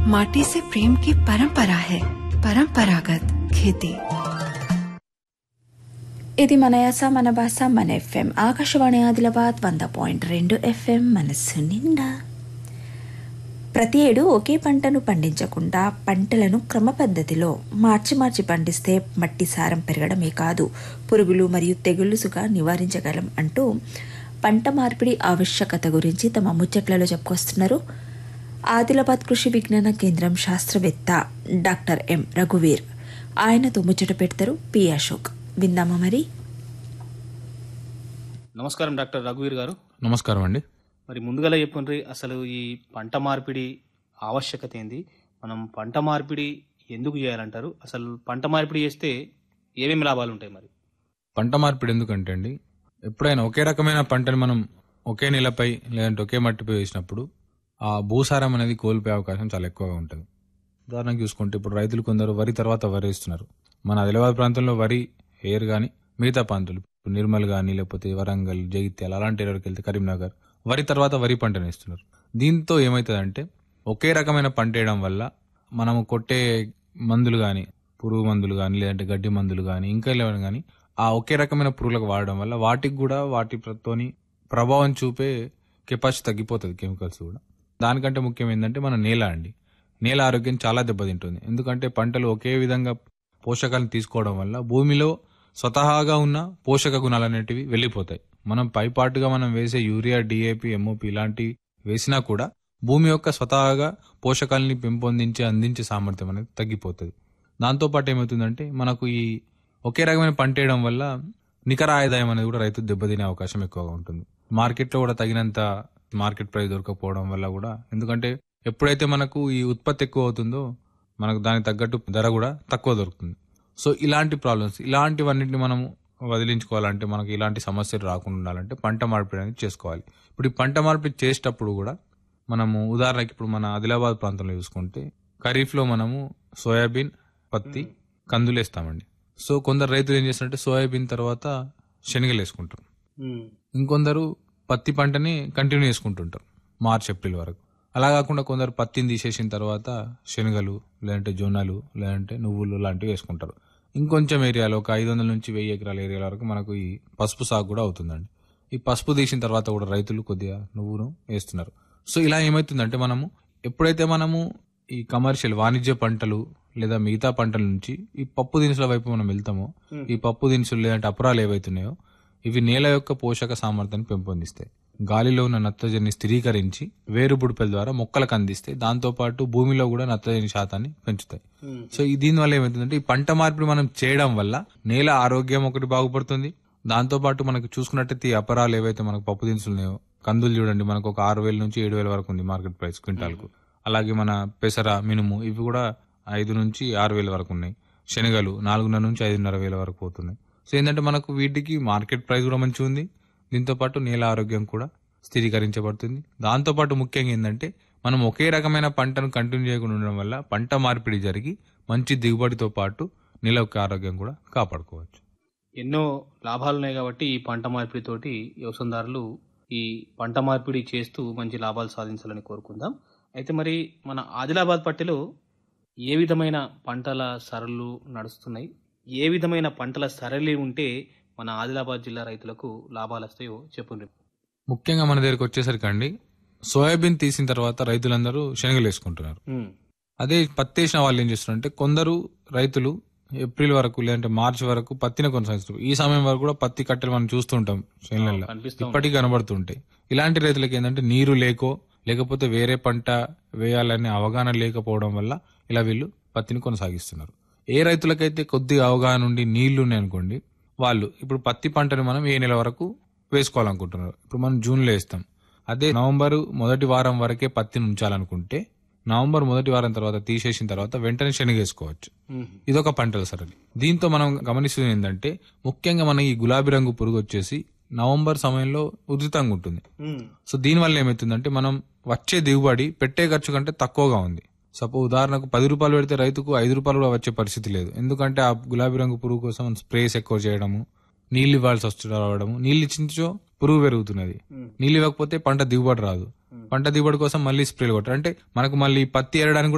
माटी से प्रेम की परंपरा है परंपरागत खेती ఇది మన యాస మన భాష మన ఎఫ్ఎం ఆకాశవాణి ఆదిలాబాద్ వంద పాయింట్ రెండు ఎఫ్ఎం మనస్సు నిండా ప్రతి ఏడు ఒకే పంటను పండించకుండా పంటలను క్రమ పద్ధతిలో మార్చి మార్చి పండిస్తే మట్టి సారం పెరగడమే కాదు పురుగులు మరియు తెగుళ్ళుసుగా నివారించగలం అంటూ పంట మార్పిడి ఆవశ్యకత గురించి తమ ముచ్చట్లలో చెప్పుకొస్తున్నారు ఆదిలాబాద్ కృషి విజ్ఞాన కేంద్రం శాస్త్రవేత్త డాక్టర్ ఎం రఘువీర్ ఆయనతో ముచ్చట పెడతారు పి అశోక్ విందామా మరి నమస్కారం డాక్టర్ రఘువీర్ గారు నమస్కారం అండి మరి ముందుగా చెప్పుండ్రి అసలు ఈ పంట మార్పిడి ఆవశ్యకత ఏంది మనం పంట మార్పిడి ఎందుకు చేయాలంటారు అసలు పంట మార్పిడి చేస్తే ఏమేమి లాభాలు ఉంటాయి మరి పంట మార్పిడి ఎందుకంటే అండి ఎప్పుడైనా ఒకే రకమైన పంటని మనం ఒకే నేలపై లేదంటే ఒకే మట్టిపై వేసినప్పుడు ఆ భూసారం అనేది కోల్పోయే అవకాశం చాలా ఎక్కువగా ఉంటుంది ఉదాహరణకు చూసుకుంటే ఇప్పుడు రైతులు కొందరు వరి తర్వాత వరి వేస్తున్నారు మన ఆదిలాబాద్ ప్రాంతంలో వరి హెయిర్ కానీ మిగతా ప్రాంతాలు ఇప్పుడు నిర్మల్ కానీ లేకపోతే వరంగల్ జగిత్యాల అలాంటి ఏరియాకి వెళ్తే కరీంనగర్ వరి తర్వాత వరి పంటను వేస్తున్నారు దీంతో ఏమవుతుందంటే ఒకే రకమైన పంట వేయడం వల్ల మనము కొట్టే మందులు కానీ పురుగు మందులు కానీ లేదంటే గడ్డి మందులు కానీ ఇంకా ఏమైనా కానీ ఆ ఒకే రకమైన పురుగులకు వాడడం వల్ల వాటికి కూడా వాటి తోని ప్రభావం చూపే కెపాసిటీ తగ్గిపోతుంది కెమికల్స్ కూడా దానికంటే ముఖ్యం ఏంటంటే మన నేల అండి నేల ఆరోగ్యం చాలా దెబ్బతింటుంది ఎందుకంటే పంటలు ఒకే విధంగా పోషకాలను తీసుకోవడం వల్ల భూమిలో స్వతహాగా ఉన్న పోషక గుణాలు అనేటివి వెళ్ళిపోతాయి మనం పైపాటుగా మనం వేసే యూరియా డిఏపి ఎంఓపి ఇలాంటివి వేసినా కూడా భూమి యొక్క స్వతహాగా పోషకాలని పెంపొందించి అందించే సామర్థ్యం అనేది తగ్గిపోతుంది దాంతోపాటు ఏమవుతుందంటే మనకు ఈ ఒకే రకమైన పంట వేయడం వల్ల నికర ఆదాయం అనేది కూడా రైతు దెబ్బతినే అవకాశం ఎక్కువగా ఉంటుంది మార్కెట్లో కూడా తగినంత మార్కెట్ ప్రైస్ దొరకకపోవడం వల్ల కూడా ఎందుకంటే ఎప్పుడైతే మనకు ఈ ఉత్పత్తి ఎక్కువ అవుతుందో మనకు దానికి తగ్గట్టు ధర కూడా తక్కువ దొరుకుతుంది సో ఇలాంటి ప్రాబ్లమ్స్ ఇలాంటివన్నింటిని మనము వదిలించుకోవాలంటే మనకి ఇలాంటి సమస్యలు రాకుండా ఉండాలంటే పంట మార్పిడి అనేది చేసుకోవాలి ఇప్పుడు ఈ పంట మార్పిడి చేసేటప్పుడు కూడా మనము ఉదాహరణకి ఇప్పుడు మన ఆదిలాబాద్ ప్రాంతంలో చూసుకుంటే ఖరీఫ్లో మనము సోయాబీన్ పత్తి కందులు వేస్తామండి సో కొందరు రైతులు ఏం చేస్తారంటే సోయాబీన్ తర్వాత శనగలు వేసుకుంటారు ఇంకొందరు పత్తి పంటని కంటిన్యూ చేసుకుంటుంటారు మార్చ్ ఏప్రిల్ వరకు అలా కాకుండా కొందరు పత్తిని తీసేసిన తర్వాత శనగలు లేదంటే జొన్నలు లేదంటే నువ్వులు లాంటివి వేసుకుంటారు ఇంకొంచెం ఏరియాలో ఒక ఐదు వందల నుంచి వెయ్యి ఎకరాల ఏరియా వరకు మనకు ఈ పసుపు సాగు కూడా అవుతుందండి ఈ పసుపు తీసిన తర్వాత కూడా రైతులు కొద్దిగా నువ్వును వేస్తున్నారు సో ఇలా ఏమవుతుందంటే మనము ఎప్పుడైతే మనము ఈ కమర్షియల్ వాణిజ్య పంటలు లేదా మిగతా పంటల నుంచి ఈ పప్పు దినుసుల వైపు మనం వెళ్తామో ఈ పప్పు దినుసులు లేదంటే అపరాలు ఏవైతున్నాయో ఇవి నేల యొక్క పోషక సామర్థ్యాన్ని పెంపొందిస్తాయి గాలిలో ఉన్న నత్రజని స్థిరీకరించి వేరు బుడిపెల ద్వారా మొక్కలకు అందిస్తే దాంతో పాటు భూమిలో కూడా నత్రజని శాతాన్ని పెంచుతాయి సో ఈ దీని వల్ల ఏమవుతుందంటే ఈ పంట మార్పిడి మనం చేయడం వల్ల నేల ఆరోగ్యం ఒకటి బాగుపడుతుంది దాంతో పాటు మనకు చూసుకున్నట్టయితే ఈ అపరాలు ఏవైతే మనకు పప్పు దినుసులు ఉన్నాయో కందులు చూడండి మనకు ఒక ఆరు వేల నుంచి ఏడు వేల వరకు ఉంది మార్కెట్ ప్రైస్ క్వింటాల్కు అలాగే మన పెసర మినుము ఇవి కూడా ఐదు నుంచి ఆరు వేల వరకు ఉన్నాయి శనగలు నాలుగున్నర నుంచి ఐదున్నర వేల వరకు పోతున్నాయి సో ఏంటంటే మనకు వీటికి మార్కెట్ ప్రైస్ కూడా మంచిగా ఉంది దీంతో పాటు నేల ఆరోగ్యం కూడా స్థిరీకరించబడుతుంది దాంతో పాటు ముఖ్యంగా ఏంటంటే మనం ఒకే రకమైన పంటను కంటిన్యూ చేయకుండా ఉండడం వల్ల పంట మార్పిడి జరిగి మంచి దిగుబడితో పాటు నేల యొక్క ఆరోగ్యం కూడా కాపాడుకోవచ్చు ఎన్నో లాభాలు ఉన్నాయి కాబట్టి ఈ పంట మార్పిడి తోటి వ్యవసాయదారులు ఈ పంట మార్పిడి చేస్తూ మంచి లాభాలు సాధించాలని కోరుకుందాం అయితే మరి మన ఆదిలాబాద్ పట్టిలో ఏ విధమైన పంటల సరళులు నడుస్తున్నాయి ఏ విధమైన పంటల సరళి ఉంటే మన ఆదిలాబాద్ జిల్లా రైతులకు లాభాలు వస్తాయో చెప్పండి ముఖ్యంగా మన దగ్గరికి వచ్చేసరికి అండి సోయాబీన్ తీసిన తర్వాత రైతులందరూ శనగలు వేసుకుంటున్నారు అదే పత్తి వేసిన వాళ్ళు ఏం చేస్తున్నారంటే కొందరు రైతులు ఏప్రిల్ వరకు లేదంటే మార్చి వరకు పత్తిని కొనసాగిస్తారు ఈ సమయం వరకు కూడా పత్తి కట్టెలు మనం చూస్తుంటాం చేనులలో కనిపిస్తూ ఇప్పటికీ కనబడుతుంటాయి ఇలాంటి రైతులకి ఏంటంటే నీరు లేకో లేకపోతే వేరే పంట వేయాలనే అవగాహన లేకపోవడం వల్ల ఇలా వీళ్ళు పత్తిని కొనసాగిస్తున్నారు ఏ రైతులకైతే కొద్దిగా అవగాహన ఉండి నీళ్లు ఉన్నాయి అనుకోండి వాళ్ళు ఇప్పుడు పత్తి పంటను మనం ఏ నెల వరకు వేసుకోవాలనుకుంటున్నారు ఇప్పుడు మనం జూన్లో వేస్తాం అదే నవంబర్ మొదటి వారం వరకే పత్తిని ఉంచాలనుకుంటే నవంబర్ మొదటి వారం తర్వాత తీసేసిన తర్వాత వెంటనే శనగ వేసుకోవచ్చు ఇదొక పంటల సరళి దీంతో మనం గమనిస్తుంది ఏంటంటే ముఖ్యంగా మన ఈ గులాబీ రంగు పురుగు వచ్చేసి నవంబర్ సమయంలో ఉధృతంగా ఉంటుంది సో దీనివల్ల ఏమవుతుందంటే మనం వచ్చే దిగుబడి పెట్టే ఖర్చు కంటే తక్కువగా ఉంది సపోజ్ ఉదాహరణకు పది రూపాయలు పెడితే రైతుకు ఐదు రూపాయలు కూడా వచ్చే పరిస్థితి లేదు ఎందుకంటే ఆ గులాబీ రంగు పురుగు కోసం స్ప్రేస్ ఎక్కువ చేయడము నీళ్ళు ఇవ్వాల్సి వస్తు రావడము నీళ్ళు ఇచ్చించో పురుగు పెరుగుతున్నది నీళ్ళు ఇవ్వకపోతే పంట దిగుబడి రాదు పంట దిగుబడి కోసం మళ్ళీ స్ప్రేలు కొట్టారు అంటే మనకు మళ్ళీ పత్తి ఏరడానికి కూడా